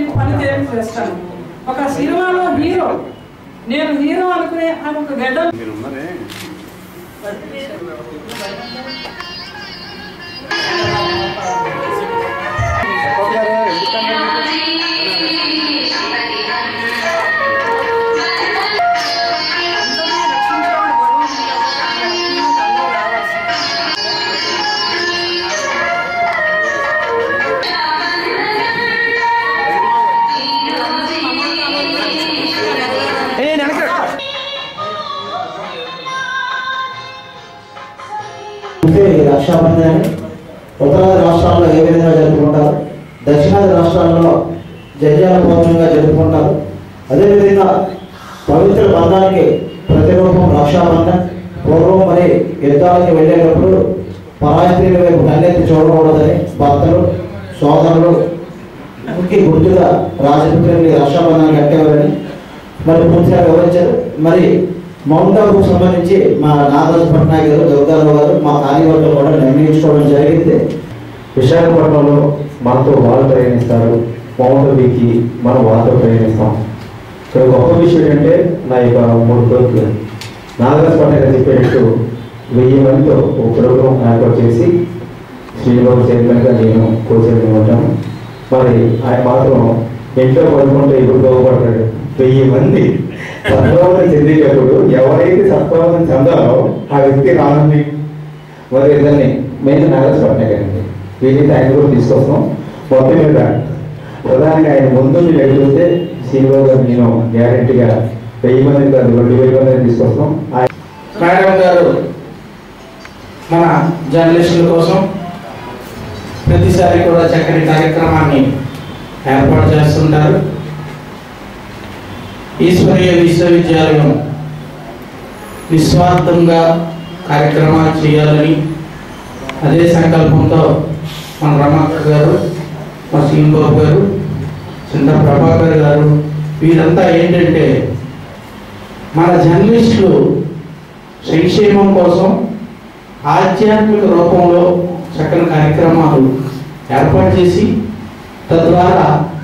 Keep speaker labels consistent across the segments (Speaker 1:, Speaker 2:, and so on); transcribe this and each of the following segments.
Speaker 1: పని తేలిక చేస్తాను ఒక సినిమాలో హీరో నేను హీరో అనుకునే ఆయన ఒక గడ్డ
Speaker 2: మీరు ఉన్నారే
Speaker 3: అంటే ఈ రక్షాబంధాన్ని ఉత్తరాది రాష్ట్రాల్లో ఏ విధంగా జరుపుకుంటారు దక్షిణాది రాష్ట్రాల్లో జంజాల పౌర్ణంగా జరుపుకుంటారు అదేవిధంగా పవిత్ర బంధానికి ప్రతిరూపం రక్షాబంధన్ పూర్వం మరి యుద్ధానికి వెళ్ళేటప్పుడు పరాయి స్త్రీల వైపు కన్నెత్తి చూడకూడదని భర్తలు సోదరులు కి గుర్తుగా రాజపుత్రుని రక్షాబంధాన్ని కట్టేవారని మరి పూర్తిగా వివరించారు మరి మౌంటాకు సంబంధించి మా నాగరాజు పట్నాయక్ గారు దుర్గారావు గారు మా కార్యవర్గం కూడా నిర్ణయించుకోవడం జరిగింది
Speaker 4: విశాఖపట్నంలో మనతో వాళ్ళు ప్రయాణిస్తారు మౌంట్ వీకి మనం వాళ్ళతో ప్రయాణిస్తాం ఇక్కడ గొప్ప విషయం ఏంటంటే నా యొక్క మూడు కోరికలు నాగరాజపట్నం గారు చెప్పేటట్టు వెయ్యి మందితో ఒక ప్రోగ్రాం ఏర్పాటు చేసి శ్రీనివాస్ చైర్మన్గా నేను కో చైర్మన్ ఉంటాను మరి ఆయన మాత్రం ఇంట్లో పడుకుంటే ఇప్పుడు బాగుపడతాడు వెయ్యి మంది సత్ప్రవర్తన చెందేటప్పుడు ఎవరైతే సత్ప్రవర్తన చెందాలో ఆ వ్యక్తి రానుంది మరి ఇద్దరిని మెయిన్ నాగరాజ్ పట్నాయక్ గారండి వీళ్ళైతే ఆయన కూడా తీసుకొస్తాం మొత్తం మీద ప్రధానంగా ఆయన ముందు మీరు ఎదుగుతే శ్రీనివాస్ గారు నేను గ్యారంటీగా వెయ్యి మంది కాదు రెండు వేల మందిని తీసుకొస్తాం ఆయన
Speaker 5: మేడం గారు మన జర్నలిస్టుల కోసం ప్రతిసారి కూడా చక్కటి కార్యక్రమాన్ని ఏర్పాటు చేస్తుంటారు ఈశ్వరీయ విశ్వవిద్యాలయం నిస్వార్థంగా కార్యక్రమాలు చేయాలని అదే సంకల్పంతో మన రమక్క గారు మా శ్రీబాబు గారు చింత ప్రభాకర్ గారు వీరంతా ఏంటంటే మన జర్నలిస్టులు సంక్షేమం కోసం ఆధ్యాత్మిక రూపంలో చక్కని కార్యక్రమాలు ఏర్పాటు చేసి తద్వారా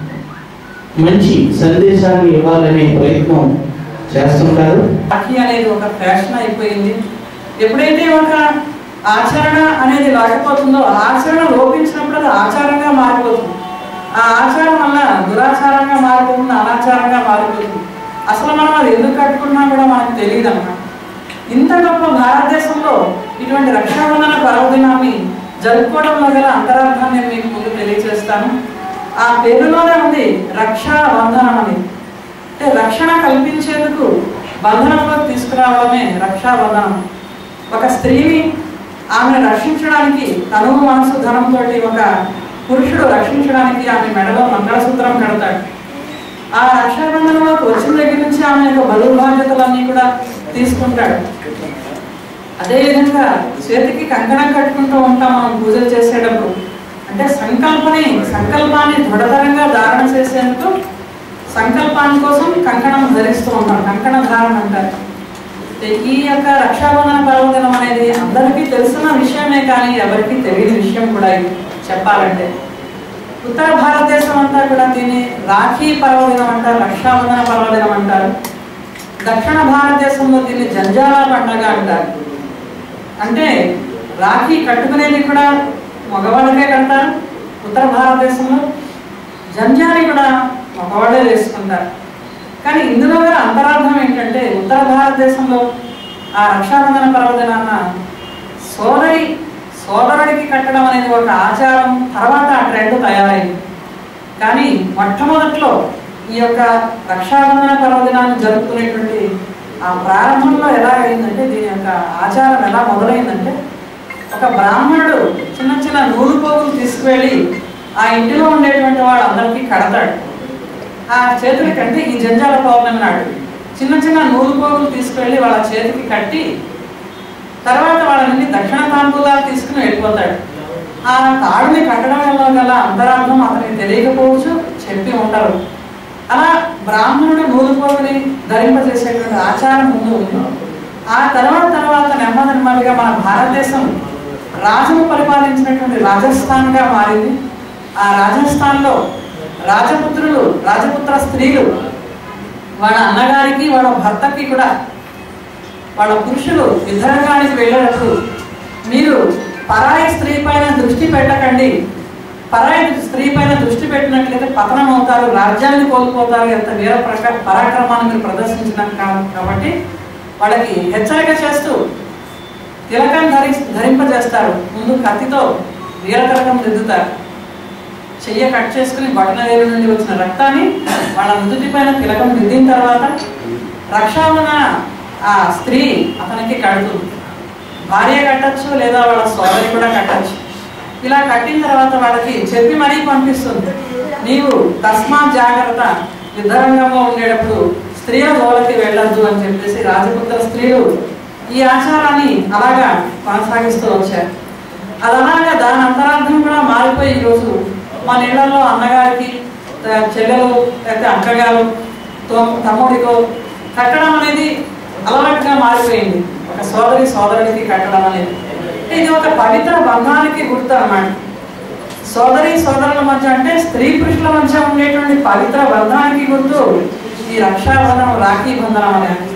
Speaker 5: మంచి సందేశాన్ని ఇవ్వాలనే ప్రయత్నం చేస్తుంటారు
Speaker 1: రాఖీ అనేది ఒక ఫ్యాషన్ అయిపోయింది ఎప్పుడైతే ఒక ఆచరణ అనేది లేకపోతుందో ఆచరణ లోపించినప్పుడు అది ఆచారంగా మారిపోతుంది ఆ ఆచారం వల్ల దురాచారంగా మారిపోతుంది అనాచారంగా మారిపోతుంది అసలు మనం అది ఎందుకు కట్టుకున్నా కూడా మనకు తెలియదు అన్నమాట ఇంత గొప్ప భారతదేశంలో ఇటువంటి రక్షాబంధన పర్వదినాన్ని జరుపుకోవడంలో గల అంతరార్థాన్ని నేను మీకు ముందు తెలియజేస్తాను ఆ పేరులోనే ఉంది రక్షాబంధనం అని అంటే రక్షణ కల్పించేందుకు బంధనంలోకి తీసుకురావడమే రక్షాబంధనం ఒక స్త్రీని ఆమెను రక్షించడానికి తనువు మనసు ధనంతో ఒక పురుషుడు రక్షించడానికి ఆమె మెడలో మంగళసూత్రం కడతాడు ఆ రక్షాబంధనంలోకి వచ్చిన దగ్గర నుంచి ఆమె యొక్క బరువు బాధ్యతలన్నీ కూడా తీసుకుంటాడు అదేవిధంగా చేతికి కంకణం కట్టుకుంటూ ఉంటాం మనం పూజలు చేసేటప్పుడు అంటే సంకల్పని సంకల్పాన్ని దృఢతరంగా ధారణ చేసేందుకు సంకల్పాన్ని కోసం కంకణం ధరిస్తూ ఉంటాం కంకణ ధారణ అంటారు అంటే ఈ యొక్క రక్షాబంధన పర్వదినం అనేది అందరికీ తెలిసిన విషయమే కానీ ఎవరికీ తెలియని విషయం కూడా ఇది చెప్పాలంటే ఉత్తర భారతదేశం అంతా కూడా దీన్ని రాఖీ పర్వదినం అంటారు రక్షాబంధన పర్వదినం అంటారు దక్షిణ భారతదేశంలో దీన్ని జంజాల పండగ అంటారు అంటే రాఖీ కట్టుకునేది కూడా మగవాళ్ళకే కడతారు ఉత్తర భారతదేశంలో జంజాని కూడా మగవాళ్ళే వేసుకుంటారు కానీ ఇందులో గల అంతరార్థం ఏంటంటే ఉత్తర భారతదేశంలో ఆ రక్షాబంధన పర్వదినాన్న సోదరి సోదరుడికి కట్టడం అనేది ఒక ఆచారం తర్వాత ఆ ట్రెండ్ తయారైంది కానీ మొట్టమొదట్లో ఈ యొక్క రక్షాబంధన పర్వదినాన్ని జరుపుకునేటువంటి ఆ ప్రారంభంలో ఎలా అయిందంటే దీని యొక్క ఆచారం ఎలా మొదలైందంటే ఒక బ్రాహ్మణుడు చిన్న చిన్న నూలు పోగులు తీసుకువెళ్ళి ఆ ఇంటిలో ఉండేటువంటి వాళ్ళందరికీ కడతాడు ఆ చేతులకి అంటే ఈ జంజాల పౌర్ణమి నాడు చిన్న చిన్న నూలు పోగులు తీసుకువెళ్ళి వాళ్ళ చేతికి కట్టి తర్వాత వాళ్ళని దక్షిణ తాంబూలాలు తీసుకుని వెళ్ళిపోతాడు ఆ తాడుని కట్టడం వల్ల గల అంతరార్థం అతనికి తెలియకపోవచ్చు చెప్పి ఉంటారు అలా బ్రాహ్మణుడు నూలు పోగుని ధరింపజేసేటువంటి ఆచారం ముందు ఉంది ఆ తర్వాత తర్వాత నెమ్మది నెమ్మదిగా మన భారతదేశం రాజును పరిపాలించినటువంటి రాజస్థాన్గా మారింది ఆ రాజస్థాన్లో రాజపుత్రులు రాజపుత్ర స్త్రీలు వాళ్ళ అన్నగారికి వాళ్ళ భర్తకి కూడా వాళ్ళ పురుషులు యుద్ధరంగానికి వెళ్ళేటప్పుడు మీరు పరాయి స్త్రీ పైన దృష్టి పెట్టకండి పరాయి స్త్రీ పైన దృష్టి పెట్టినట్లయితే పతనం అవుతారు రాజ్యాన్ని కోల్పోతారు ఎంత వీర ప్రక పరాక్రమాన్ని మీరు ప్రదర్శించినారు కా- కాబట్టి వాళ్ళకి హెచ్చరిక చేస్తూ తిలకం ధరి ధరింపజేస్తారు ముందు కత్తితో వీర తిలకం దిద్దుతారు చెయ్య కట్ చేసుకుని బటన వేలు నుండి వచ్చిన రక్తాన్ని వాళ్ళ నుదుటి పైన తిలకం దిద్దిన తర్వాత రక్షావన ఆ స్త్రీ అతనికి కడుతుంది భార్య కట్టచ్చు లేదా వాళ్ళ సోదరి కూడా కట్టచ్చు ఇలా కట్టిన తర్వాత వాళ్ళకి చెప్పి మరీ పంపిస్తుంది నీవు తస్మాత్ జాగ్రత్త యుద్ధరంగంలో ఉండేటప్పుడు స్త్రీల గోలకి వెళ్ళొద్దు అని చెప్పేసి రాజపుత్ర స్త్రీలు ఈ ఆచారాన్ని అలాగా కొనసాగిస్తూ వచ్చారు అది అలాగా దాని అంతరార్థం కూడా మారిపోయి ఈరోజు మన ఇళ్లలో అన్నగారికి త- చెల్లెలు లేకపోతే అక్కగారు తో- తమ్ముడికో కట్టడం అనేది అలవాటుగా మారిపోయింది ఒక సోదరి సోదరుడికి కట్టడం అనేది ఇది ఒక పవిత్ర బంధానికి గుర్తు అన్నమాట సోదరి సోదరుల మధ్య అంటే స్త్రీ పురుషుల మధ్య ఉండేటువంటి పవిత్ర బంధానికి గుర్తు ఈ రక్షాబంధనం రాఖీ బంధనం అనేది